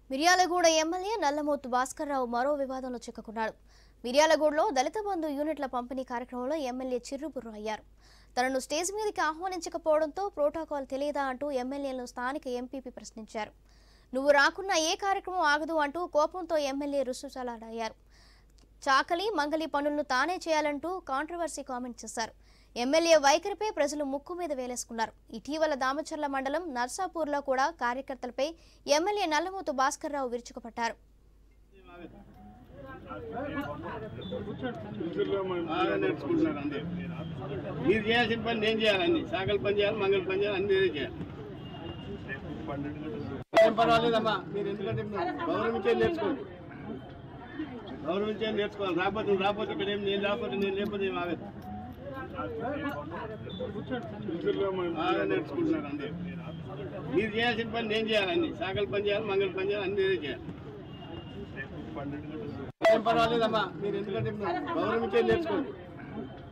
Miryalaguda MLA Nallamothu Bhaskar Rao మరో వివాదంలో చిక్కుకున్నాడు మిర్యాలగూడలో దళిత బంధు యూనిట్ల పంపిణీ కార్యక్రమంలో ఎమ్మెల్యే చిర్రుబుర్రు అయ్యారు తనను స్టేజ్ మీదకి ఆహ్వానించకపోవడంతో ప్రోటోకాల్ తెలియదా అంటూ ఎమ్మెల్యేలను స్థానిక ఎంపీపీ ప్రశ్నించారు నువ్వు రాకున్నా ఏ కార్యక్రమం ఆగదు అంటూ కోపంతో ఎమ్మెల్యే రుసుచలాడారు చాకలి మంగలి పనులను తానే చేయాలంటూ కాంట్రవర్సీ కామెంట్ చేశారు ఎమ్మెల్యే వైఖరిపై ప్రజలు ముక్కు మీద వేలేసుకున్నారు ఇటీవల దామచర్ల మండలం నర్సాపూర్లో కూడా కార్యకర్తలపై ఎమ్మెల్యే నల్లమోతు భాస్కర్రావు విరుచుకుపట్టారు బాగా నేర్చుకుంటున్నారు అంతే మీరు చేయాల్సిన పని నేను చేయాలండి సాగల పని చేయాలి మంగళ పని చేయాలి అన్ని నేనే చేయాలి ఏం పర్వాలేదమ్మా మీరు ఎందుకంటే గౌరవించే నేర్చుకోండి గౌరవించే నేర్చుకోవాలి రాకపోతే నువ్వు రాకపోతే ఇక్కడ ఏం నేను రాకపోతే నేను లేకపోతే ఏం ఆగదు బాగా నేర్చుకుంటున్నారు అంతే మీరు చేయాల్సిన పని నేను చేయాలండి సాగల పని చేయాలి మంగళ పని చేయాలి అన్ని నేనే చేయాలి ఏం పర్వాలేదమ్మా మీరు ఎందుకంటే గౌరవించే నేర్చుకోండి